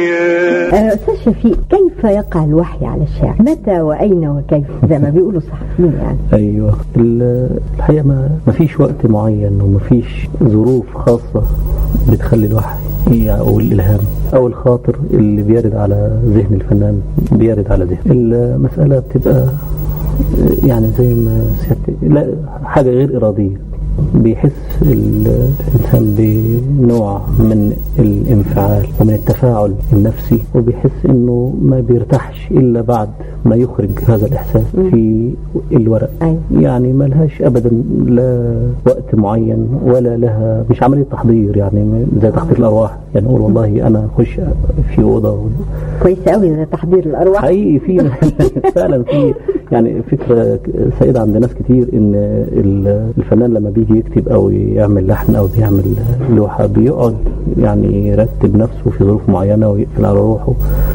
أستاذ شفيق كيف يقع الوحي على الشاعر متى وأين وكيف زي ما بيقولوا الصحفيين يعني ايوه ال- الحقيقه ما ما فيش وقت معين وما فيش ظروف خاصه بتخلي الوحي او الالهام او الخاطر اللي بيرد على ذهن الفنان بيرد على ذهن المساله بتبقى يعني زي ما سيادتك لا حاجه غير اراديه بيحس الإنسان بنوع من الانفعال ومن التفاعل النفسي وبيحس إنه ما بيرتاحش إلا بعد ما يخرج هذا الإحساس في الورق أيوة. يعني ما لهاش أبدا لا وقت معين ولا لها مش عملية تحضير يعني زي تحضير الأرواح يعني أقول والله أنا أخش في أوضة كويس قوي ده تحضير الأرواح حقيقي في فعلا في يعني فكرة سائدة عند ناس كتير ان ال- الفنان لما بيجي يكتب او يعمل لحن او بيعمل لوحة بيقعد يعني يرتب نفسه في ظروف معينة ويقفل على روحه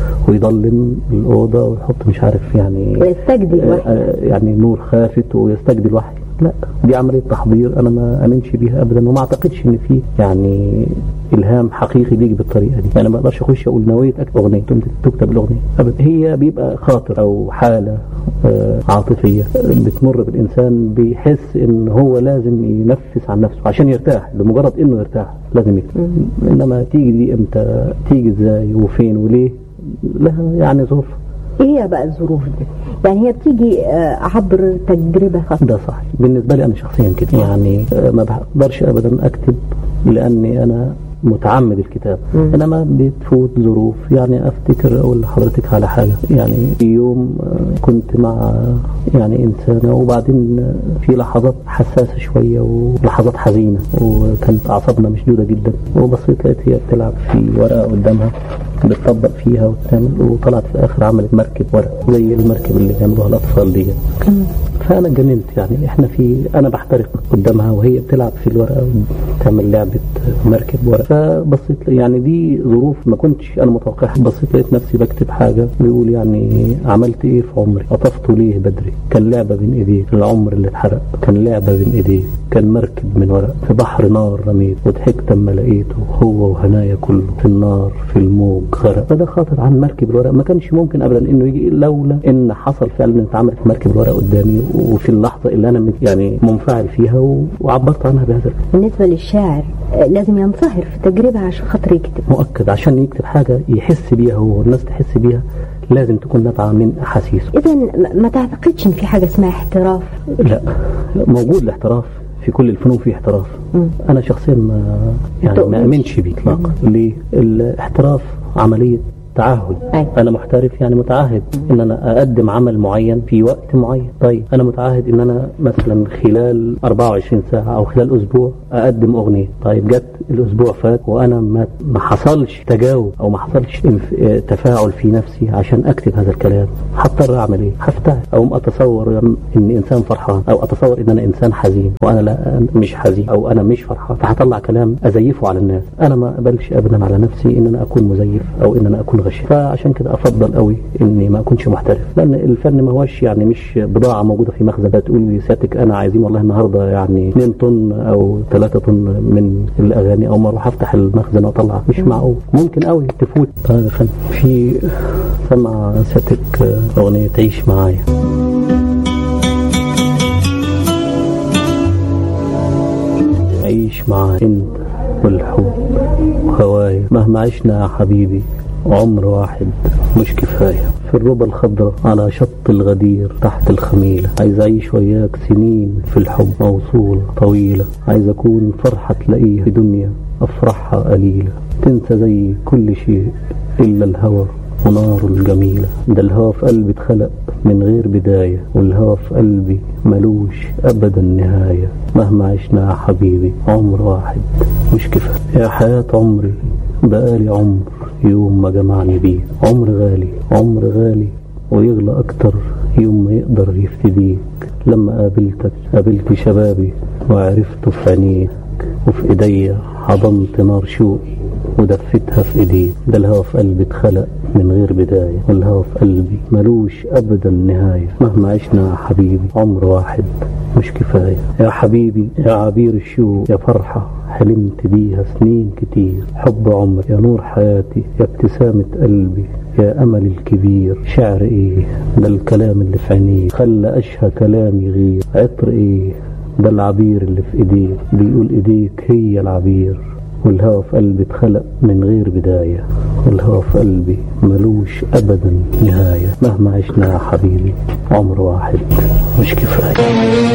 ويضلم الأوضة ويحط مش عارف يعني ويستجدي الوحي آه، يعني نور خافت ويستجدي الوحي لا دي عملية تحضير أنا ما أمنش بيها أبدا وما أعتقدش إن في يعني إلهام حقيقي بيجي بالطريقة دي يعني ما أقدرش أخش أقول نويت أكتب أغنية تقوم تكتب الأغنية أبدا هي بيبقى خاطر أو حالة آه، عاطفية بتمر بالإنسان بيحس إن هو لازم ينفس عن نفسه عشان يرتاح لمجرد إنه يرتاح لازم يكتب إنما تيجي دي إمتى تيجي إزاي وفين وليه لها يعني ظروف ايه هي بقى الظروف دي يعني هي بتيجي آه، عبر تجربة خاصة ده صح بالنسبة لي أنا شخصيا كده يعني آه، ما بقدرش أبدا أكتب لأني أنا متعمد الكتاب انما بتفوت ظروف يعني افتكر اقول لحضرتك على حاجه يعني في يوم آه، كنت مع يعني انسانه وبعدين آه، في لحظات حساسه شويه ولحظات حزينه وكانت اعصابنا مشدوده جدا وبصيت لقيت هي بتلعب في ورقه قدامها بتطبق فيها وتعمل وطلعت في الاخر عملت مركب ورق زي المركب اللي بيعملوها الاطفال دي فانا اتجننت يعني احنا في انا بحترق قدامها وهي بتلعب في الورقه وتعمل لعبه مركب ورق فبصيت يعني دي ظروف ما كنتش انا متوقعها بصيت لقيت نفسي بكتب حاجه بيقول يعني عملت ايه في عمري قطفت ليه بدري كان لعبه بين ايديك العمر اللي اتحرق كان لعبه بين ايديك كان مركب من ورق في بحر نار رميت وضحكت اما لقيته هو وهنايا كله في النار في الموج غرق فده خاطر عن مركب الورق ما كانش ممكن ابدا انه يجي لولا ان حصل فعلا ان اتعملت مركب الورق قدامي وفي اللحظه اللي انا مت- يعني منفعل فيها و- وعبرت عنها بهذا بالنسبة للشاعر آه، لازم ينصهر في التجربة عشان خاطر يكتب مؤكد عشان يكتب حاجه يحس بيها هو والناس تحس بيها لازم تكون نابعه من احاسيسه إذا ما تعتقدش إن في حاجة اسمها احتراف لا موجود الاحتراف في كل الفنون في احتراف انا شخصيا ما يعني ما تؤمنش. امنش بيه اطلاقا ليه الاحتراف عمليه تعهد أي. انا محترف يعني متعهد ان انا اقدم عمل معين في وقت معين طيب انا متعهد ان انا مثلا خلال 24 ساعه او خلال اسبوع اقدم اغنيه طيب جت الاسبوع فات وانا ما ما حصلش تجاوب او ما حصلش انف- اه تفاعل في نفسي عشان اكتب هذا الكلام هضطر اعمل ايه هفتعل او اتصور ان انسان فرحان او اتصور ان انا انسان حزين وانا لا مش حزين او انا مش فرحان فهطلع كلام ازيفه على الناس انا ما اقبلش ابدا على نفسي ان انا اكون مزيف او ان انا اكون غش فعشان كده افضل قوي اني ما اكونش محترف لان الفن ما هوش يعني مش بضاعه موجوده في مخزن تقول لي سيادتك انا عايزين والله النهارده يعني 2 طن او 3 طن من الاغاني او ما اروح افتح المخزن واطلع مش معقول ممكن قوي تفوت طيب يا فندم في سمع سيادتك آه، اغنيه تعيش معايا عيش معايا انت والحب وهوايا مهما عشنا يا حبيبي عمر واحد مش كفاية في الربى الخضراء على شط الغدير تحت الخميلة عايز أعيش وياك سنين في الحب موصولة طويلة عايز أكون فرحة تلاقيها في دنيا أفرحها قليلة تنسى زي كل شيء إلا الهوى ونار الجميلة ده الهوى في قلبي اتخلق من غير بداية والهوى في قلبي ملوش أبدا نهاية مهما عشنا يا حبيبي عمر واحد مش كفاية يا حياة عمري بقالي عمر يوم ما جمعني بيه عمر غالي عمر غالي ويغلى أكتر يوم ما يقدر يفتديك لما قابلتك قابلت شبابي وعرفته في عينيك وفي ايديا حضنت نار شوقي ودفتها في ايديك ده الهوى في قلبي اتخلق من غير بداية والهوى في قلبي ملوش ابدا نهاية مهما عشنا يا حبيبي عمر واحد مش كفاية يا حبيبي يا عبير الشوق يا فرحة حلمت بيها سنين كتير حب عمر يا نور حياتي يا ابتسامة قلبي يا أمل الكبير شعر إيه ده الكلام اللي في عينيه خلى أشهى كلامي غير عطر إيه ده العبير اللي في إيديك بيقول إيديك هي العبير والهوى في قلبي اتخلق من غير بداية والهوى في قلبي ملوش أبدا نهاية مهما عشنا يا حبيبي عمر واحد مش كفاية